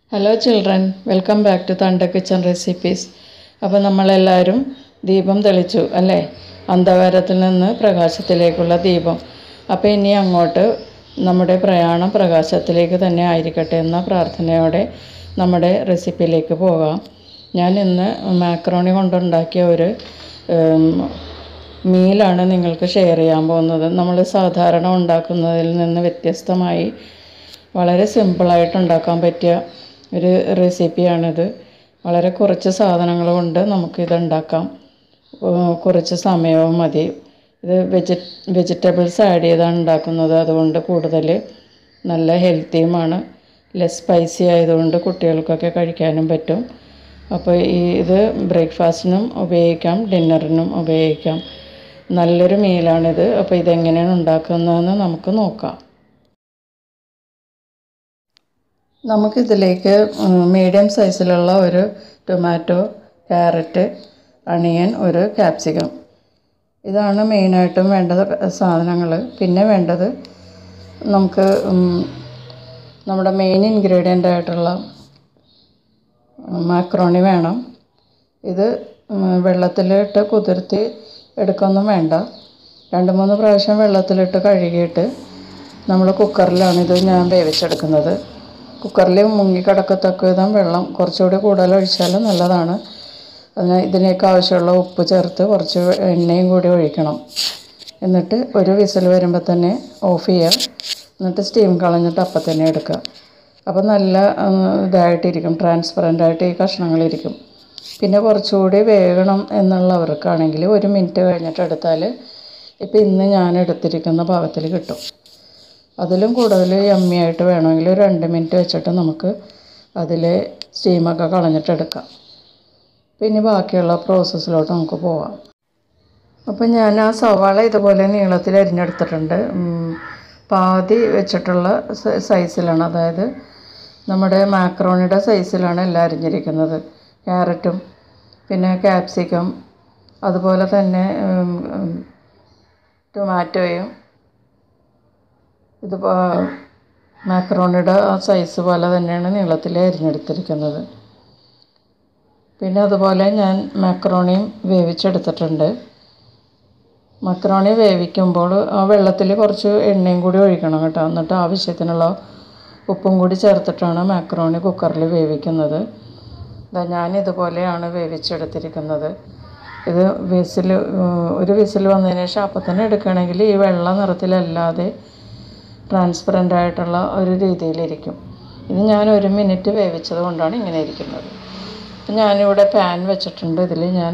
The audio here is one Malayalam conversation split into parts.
hello children welcome back to തണ്ട കിച്ചൺ റെസിപ്പീസ് അപ്പോൾ നമ്മളെല്ലാവരും ദീപം തെളിച്ചു അല്ലേ അന്ധകാരത്തിൽ നിന്ന് പ്രകാശത്തിലേക്കുള്ള ദീപം അപ്പോൾ ഇനി അങ്ങോട്ട് നമ്മുടെ പ്രയാണം പ്രകാശത്തിലേക്ക് തന്നെ ആയിരിക്കട്ടെ എന്ന പ്രാർത്ഥനയോടെ നമ്മുടെ റെസിപ്പിയിലേക്ക് പോകാം ഞാൻ ഇന്ന് മാക്രോണി കൊണ്ടുണ്ടാക്കിയ ഒരു ഉം, മീലാണ് നിങ്ങൾക്ക് ഷെയർ ചെയ്യാൻ പോകുന്നത് നമ്മൾ സാധാരണ ഉണ്ടാക്കുന്നതിൽ നിന്ന് വ്യത്യസ്തമായി വളരെ സിമ്പിളായിട്ട് ഉണ്ടാക്കാൻ പറ്റിയ ഒരു റെസിപ്പിയാണിത് വളരെ കുറച്ച് സാധനങ്ങൾ കൊണ്ട് നമുക്കിത് ഉണ്ടാക്കാം ഏഹ് കുറച്ച് സമയവും മതി ഇത് വെജി വെജിറ്റബിൾസ് ആഡ് ചെയ്താണ് ഉണ്ടാക്കുന്നത് അതുകൊണ്ട് കൂടുതൽ നല്ല ഹെൽത്തിയുമാണ് ലെസ് സ്പൈസി ആയതുകൊണ്ട് കുട്ടികൾക്കൊക്കെ കഴിക്കാനും പറ്റും അപ്പോൾ ഈ ഇത് ബ്രേക്ക്ഫാസ്റ്റിനും ഉപയോഗിക്കാം ഡിന്നറിനും ഉപയോഗിക്കാം നല്ലൊരു മീലാണിത് അപ്പോൾ ഇതെങ്ങനെയാണ് ഉണ്ടാക്കുന്നതെന്ന് നമുക്ക് നോക്കാം നമുക്കിതിലേക്ക് മീഡിയം സൈസിലുള്ള ഒരു ടൊമാറ്റോ ക്യാരറ്റ് അണിയൻ ഒരു ക്യാപ്സിക്കം ഇതാണ് മെയിനായിട്ടും വേണ്ട സാധനങ്ങൾ പിന്നെ വേണ്ടത് നമുക്ക് ഉം, നമ്മുടെ മെയിൻ ഇൻഗ്രീഡിയൻ്റ് ആയിട്ടുള്ള മാക്രോണി വേണം ഇത് ഉം, വെള്ളത്തിലിട്ട് കുതിർത്തി എടുക്കൊന്നും വേണ്ട രണ്ട് മൂന്ന് പ്രാവശ്യം വെള്ളത്തിലിട്ട് കഴുകിയിട്ട് നമ്മൾ കുക്കറിലാണ് ഇത് ഞാൻ വേവിച്ചെടുക്കുന്നത് കുക്കറിൽ മുങ്ങിക്കിടക്കത്തക്ക വിധം വെള്ളം കുറച്ചുകൂടി കൂടുതൽ ഒഴിച്ചാൽ നല്ലതാണ് അതിന് ഇതിനേക്ക് ആവശ്യമുള്ള ഉപ്പ് ചേർത്ത് കുറച്ച് എണ്ണയും കൂടി ഒഴിക്കണം എന്നിട്ട് ഒരു വിസിൽ വരുമ്പോൾ തന്നെ ഓഫ് ചെയ്യുക എന്നിട്ട് സ്റ്റീം കളഞ്ഞിട്ട് അപ്പം തന്നെ എടുക്കുക അപ്പോൾ നല്ല ആ, ഇതായിട്ടിരിക്കും ട്രാൻസ്പെറൻ്റ് ആയിട്ട് ഈ കഷ്ണങ്ങളിരിക്കും പിന്നെ കുറച്ചുകൂടി വേകണം എന്നുള്ളവർക്കാണെങ്കിൽ ഒരു മിനിറ്റ് കഴിഞ്ഞിട്ട് എടുത്താൽ ഇപ്പോൾ ഇന്ന് ഞാൻ എടുത്തിരിക്കുന്ന പാകത്തിൽ കിട്ടും അതിലും കൂടുതൽ യമ്മിയായിട്ട് വേണമെങ്കിൽ ഒരു രണ്ട് മിനിറ്റ് വെച്ചിട്ട് നമുക്ക് അതിൽ സ്റ്റീമൊക്കെ കളഞ്ഞിട്ട് എടുക്കാം പിന്നെ ബാക്കിയുള്ള പ്രോസസ്സിലോട്ട് നമുക്ക് പോവാം അപ്പം ഞാൻ ആ സവാള ഇതുപോലെ നീളത്തിൽ അരിഞ്ഞെടുത്തിട്ടുണ്ട് ഉം, പാതി വെച്ചിട്ടുള്ള സ- സൈസിലാണ് അതായത് നമ്മുടെ മാക്രോണിയുടെ സൈസിലാണ് എല്ലാം അരിഞ്ഞിരിക്കുന്നത് ക്യാരറ്റും പിന്നെ ക്യാപ്സിക്കം അതുപോലെ തന്നെ ഉം, ഉം, ടൊമാറ്റോയും ഇത് മാക്രോണിയുടെ ആ സൈസ് പോലെ തന്നെയാണ് നീളത്തിൽ അരിഞ്ഞെടുത്തിരിക്കുന്നത് പിന്നെ അതുപോലെ ഞാൻ മാക്രോണിയും വേവിച്ചെടുത്തിട്ടുണ്ട് മക്രോണി വേവിക്കുമ്പോൾ ആ വെള്ളത്തിൽ കുറച്ച് എണ്ണയും കൂടി ഒഴിക്കണം കേട്ടോ എന്നിട്ട് ആവശ്യത്തിനുള്ള ഉപ്പും കൂടി ചേർത്തിട്ടാണ് മാക്രോണി കുക്കറിൽ വേവിക്കുന്നത് ഇതാ ഞാൻ ഇതുപോലെയാണ് വേവിച്ചെടുത്തിരിക്കുന്നത് ഇത് വിസിൽ ഒരു വിസിൽ വന്നതിന് ശേഷം അപ്പം തന്നെ എടുക്കുകയാണെങ്കിൽ ഈ വെള്ള നിറത്തിലല്ലാതെ ട്രാൻസ്പെറൻ്റ് ആയിട്ടുള്ള ഒരു രീതിയിലിരിക്കും ഇത് ഞാൻ ഒരു മിനിറ്റ് വേവിച്ചത് കൊണ്ടാണ് ഇങ്ങനെ ഇരിക്കുന്നത് അപ്പം ഞാനിവിടെ പാൻ വെച്ചിട്ടുണ്ട് ഇതിൽ ഞാൻ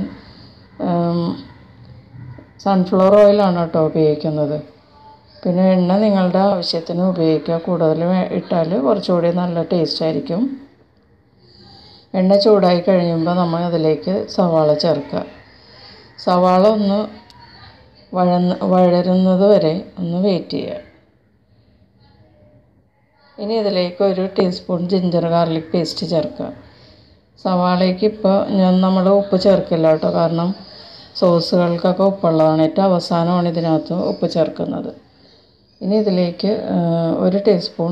സൺഫ്ലവർ ഓയിലാണ് കേട്ടോ ഉപയോഗിക്കുന്നത് പിന്നെ എണ്ണ നിങ്ങളുടെ ആവശ്യത്തിന് ഉപയോഗിക്കുക കൂടുതൽ വേ- ഇട്ടാൽ കുറച്ചുകൂടി നല്ല ടേസ്റ്റ് ആയിരിക്കും എണ്ണ ചൂടായി കഴിയുമ്പോൾ നമ്മൾ അതിലേക്ക് സവാള ചേർക്കുക സവാള ഒന്ന് വഴന്ന് വഴരുന്നത് വരെ ഒന്ന് വെയിറ്റ് ചെയ്യുക ഇനി ഇതിലേക്ക് ഒരു ടീസ്പൂൺ ജിഞ്ചർ ഗാർലിക് പേസ്റ്റ് ചേർക്കുക സവാളയ്ക്ക് ഇപ്പോൾ ഞാൻ നമ്മൾ ഉപ്പ് ചേർക്കില്ല കേട്ടോ കാരണം സോസുകൾക്കൊക്കെ ഉപ്പുള്ളതാണ് ഏറ്റവും അവസാനമാണ് ഇതിനകത്ത് ഉപ്പ് ചേർക്കുന്നത് ഇനി ഇതിലേക്ക് ആ, ഒരു ടീസ്പൂൺ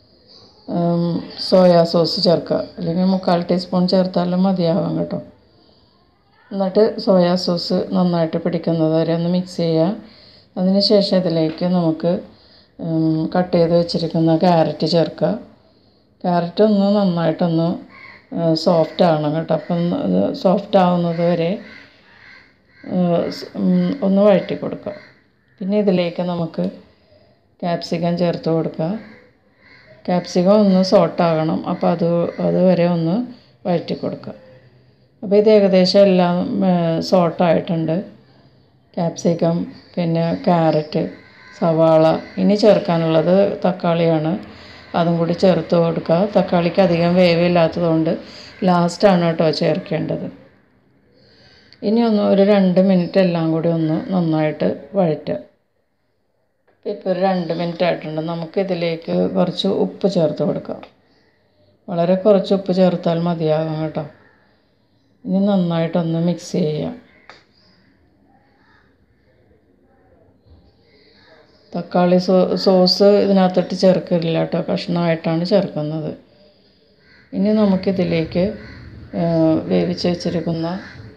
സോയാ സോസ് ചേർക്കുക അല്ലെങ്കിൽ മുക്കാൽ ടീസ്പൂൺ ചേർത്താലും മതിയാകും കേട്ടോ എന്നിട്ട് സോയാ സോസ് നന്നായിട്ട് പിടിക്കുന്നത് വരെ ഒന്ന് മിക്സ് ചെയ്യുക അതിന് ശേഷം ഇതിലേക്ക് നമുക്ക് കട്ട് ചെയ്ത് വെച്ചിരിക്കുന്ന ക്യാരറ്റ് ചേർക്കുക ക്യാരറ്റ് ഒന്ന് നന്നായിട്ടൊന്ന് സോഫ്റ്റ് ആവണം കേട്ടോ അപ്പം അത് സോഫ്റ്റ് ആവുന്നത് വരെ ഏഹ് സ്- ഉം, ഒന്ന് വഴറ്റി കൊടുക്കുക പിന്നെ ഇതിലേക്ക് നമുക്ക് ക്യാപ്സിക്കം ചേർത്ത് കൊടുക്കുക ക്യാപ്സിക്കം ഒന്ന് സോട്ടാകണം അപ്പോൾ അത് അതുവരെ ഒന്ന് വഴറ്റി കൊടുക്കുക അപ്പോൾ ഇത് ഏകദേശം എല്ലാം സോട്ടായിട്ടുണ്ട് ക്യാപ്സിക്കം പിന്നെ ക്യാരറ്റ് സവാള ഇനി ചേർക്കാനുള്ളത് തക്കാളിയാണ് അതും കൂടി ചേർത്ത് കൊടുക്കുക തക്കാളിക്ക് അധികം വേവില്ലാത്തതുകൊണ്ട് ലാസ്റ്റാണ് കേട്ടോ ചേർക്കേണ്ടത് ഇനി ഒന്ന് ഒരു രണ്ട് മിനിറ്റ് എല്ലാം കൂടി ഒന്ന് നന്നായിട്ട് വഴറ്റുക ഇപ്പോൾ ഒരു രണ്ട് മിനിറ്റ് ആയിട്ടുണ്ട് നമുക്കിതിലേക്ക് കുറച്ച് ഉപ്പ് ചേർത്ത് കൊടുക്കാം വളരെ കുറച്ച് ഉപ്പ് ചേർത്താൽ മതിയാകും കേട്ടോ ഇനി നന്നായിട്ടൊന്ന് മിക്സ് ചെയ്യുക തക്കാളി സോ സോസ് ഇതിനകത്തിട്ട് ചേർക്കില്ല കേട്ടോ കഷ്ണമായിട്ടാണ് ചേർക്കുന്നത് ഇനി നമുക്കിതിലേക്ക് വേവിച്ച് വെച്ചിരിക്കുന്ന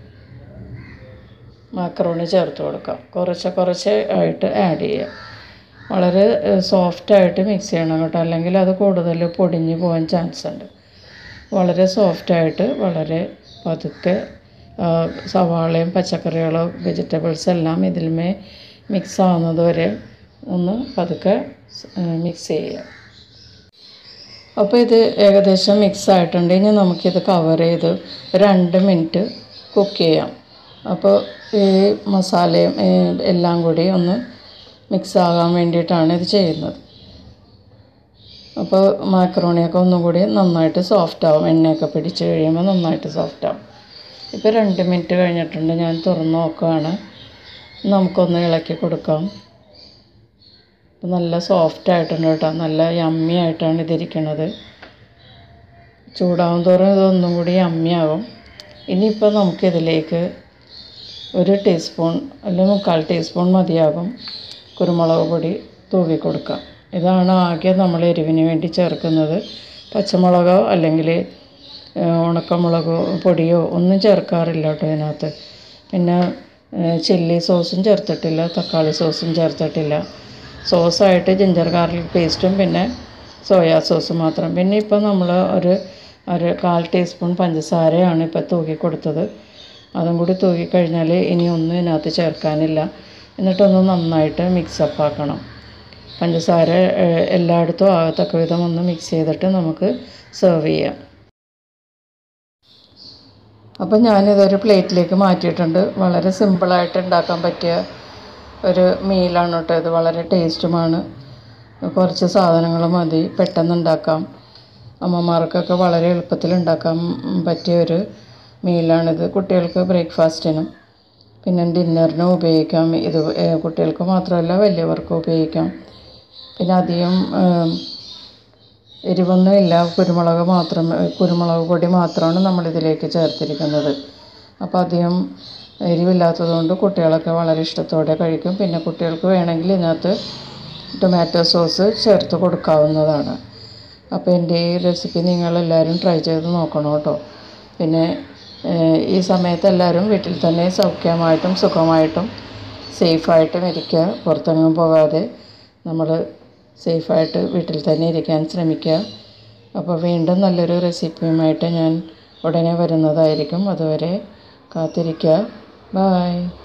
മാക്രോണി ചേർത്ത് കൊടുക്കാം കുറച്ച് കുറച്ച് ആയിട്ട് ആഡ് ചെയ്യുക വളരെ സോഫ്റ്റായിട്ട് മിക്സ് ചെയ്യണം കേട്ടോ അല്ലെങ്കിൽ അത് കൂടുതൽ പൊടിഞ്ഞ് പോകാൻ ചാൻസ് ഉണ്ട് വളരെ സോഫ്റ്റായിട്ട് വളരെ പതുക്കെ ആ, സവാളയും പച്ചക്കറികളും വെജിറ്റബിൾസ് എല്ലാം ഇതിൽമേ മിക്സ് ആവുന്നത് വരെ ഒന്ന് പതുക്കെ മിക്സ് ചെയ്യുക അപ്പോൾ ഇത് ഏകദേശം മിക്സ് ആയിട്ടുണ്ട് ഇനി നമുക്കിത് കവർ ചെയ്ത് രണ്ട് മിനിറ്റ് കുക്ക് ചെയ്യാം അപ്പോൾ ഈ മസാലയും ഈ എല്ലാം കൂടി ഒന്ന് മിക്സ് ആകാൻ വേണ്ടിയിട്ടാണ് ഇത് ചെയ്യുന്നത് അപ്പോൾ മാക്രോണിയൊക്കെ ഒന്നും കൂടി നന്നായിട്ട് സോഫ്റ്റ് ആവും എണ്ണയൊക്കെ പിടിച്ച് കഴിയുമ്പോൾ നന്നായിട്ട് സോഫ്റ്റ് ആവും ഇപ്പോൾ രണ്ട് മിനിറ്റ് കഴിഞ്ഞിട്ടുണ്ട് ഞാൻ തുറന്ന് നോക്കുകയാണ് നമുക്കൊന്ന് ഇളക്കി കൊടുക്കാം ഇപ്പം നല്ല സോഫ്റ്റ് ആയിട്ടുണ്ട് കേട്ടോ നല്ല യമ്മി ആയിട്ടാണ് ഇതിരിക്കണത് ചൂടാവും തോറും ഇതൊന്നും കൂടി യമ്മിയാവും ഇനിയിപ്പോൾ നമുക്കിതിലേക്ക് ഒരു ടീസ്പൂൺ അല്ലെങ്കിൽ മുക്കാൽ ടീസ്പൂൺ മതിയാകും കുരുമുളക് പൊടി തൂവി കൊടുക്കാം ഇതാണ് ആകെ നമ്മൾ എരിവിന് വേണ്ടി ചേർക്കുന്നത് പച്ചമുളകോ അല്ലെങ്കിൽ ഏഹ്, ഉണക്കമുളകോ പൊടിയോ ഒന്നും ചേർക്കാറില്ല കേട്ടോ ഇതിനകത്ത് പിന്നെ ചില്ലി സോസും ചേർത്തിട്ടില്ല തക്കാളി സോസും ചേർത്തിട്ടില്ല സോസായിട്ട് ജിഞ്ചർ ഗാർലിക് പേസ്റ്റും പിന്നെ സോയാ സോസും മാത്രം പിന്നെ ഇപ്പോൾ നമ്മൾ ഒരു ഒരു കാൽ ടീസ്പൂൺ പഞ്ചസാരയാണ് ഇപ്പോൾ തൂക്കി കൊടുത്തത് അതും കൂടി തൂക്കി കഴിഞ്ഞാൽ ഇനി ഒന്നും ഇതിനകത്ത് ചേർക്കാനില്ല എന്നിട്ടൊന്ന് നന്നായിട്ട് മിക്സപ്പ് ആക്കണം പഞ്ചസാര ഏഹ്, എല്ലായിടത്തും ആകത്തക്ക വിധം ഒന്ന് മിക്സ് ചെയ്തിട്ട് നമുക്ക് സെർവ് ചെയ്യാം അപ്പം ഞാനിതൊരു പ്ലേറ്റിലേക്ക് മാറ്റിയിട്ടുണ്ട് വളരെ സിമ്പിളായിട്ട് ഉണ്ടാക്കാൻ പറ്റിയ ഒരു മീലാണ് കേട്ടോ ഇത് വളരെ ടേസ്റ്റുമാണ് കുറച്ച് സാധനങ്ങൾ മതി പെട്ടെന്ന് ഉണ്ടാക്കാം അമ്മമാർക്കൊക്കെ വളരെ എളുപ്പത്തിൽ ഉണ്ടാക്കാൻ പറ്റിയ ഒരു മീലാണിത് കുട്ടികൾക്ക് ബ്രേക്ക്ഫാസ്റ്റിനും പിന്നെ ഡിന്നറിനും ഉപയോഗിക്കാം ഇത് ഏഹ്, കുട്ടികൾക്ക് മാത്രമല്ല വലിയവർക്കും ഉപയോഗിക്കാം പിന്നെ അധികം ഏം, എരിവൊന്നും ഇല്ല കുരുമുളക് മാത്രം കുരുമുളക് പൊടി മാത്രമാണ് നമ്മളിതിലേക്ക് ചേർത്തിരിക്കുന്നത് അപ്പോൾ അധികം എരിവില്ലാത്തതുകൊണ്ട് കുട്ടികളൊക്കെ വളരെ ഇഷ്ടത്തോടെ കഴിക്കും പിന്നെ കുട്ടികൾക്ക് വേണമെങ്കിൽ ഇതിനകത്ത് ടൊമാറ്റോ സോസ് ചേർത്ത് കൊടുക്കാവുന്നതാണ് അപ്പോൾ എൻ്റെ ഈ റെസിപ്പി നിങ്ങളെല്ലാവരും ട്രൈ ചെയ്ത് നോക്കണം കേട്ടോ പിന്നെ ഏഹ്, ഈ സമയത്ത് എല്ലാവരും വീട്ടിൽ തന്നെ സൗഖ്യമായിട്ടും സുഖമായിട്ടും സേഫായിട്ടും ഇരിക്കുക പുറത്തെങ്ങും പോകാതെ നമ്മൾ സേഫായിട്ട് വീട്ടിൽ തന്നെ ഇരിക്കാൻ ശ്രമിക്കുക അപ്പോൾ വീണ്ടും നല്ലൊരു റെസിപ്പിയുമായിട്ട് ഞാൻ ഉടനെ വരുന്നതായിരിക്കും അതുവരെ കാത്തിരിക്കുക ബായ്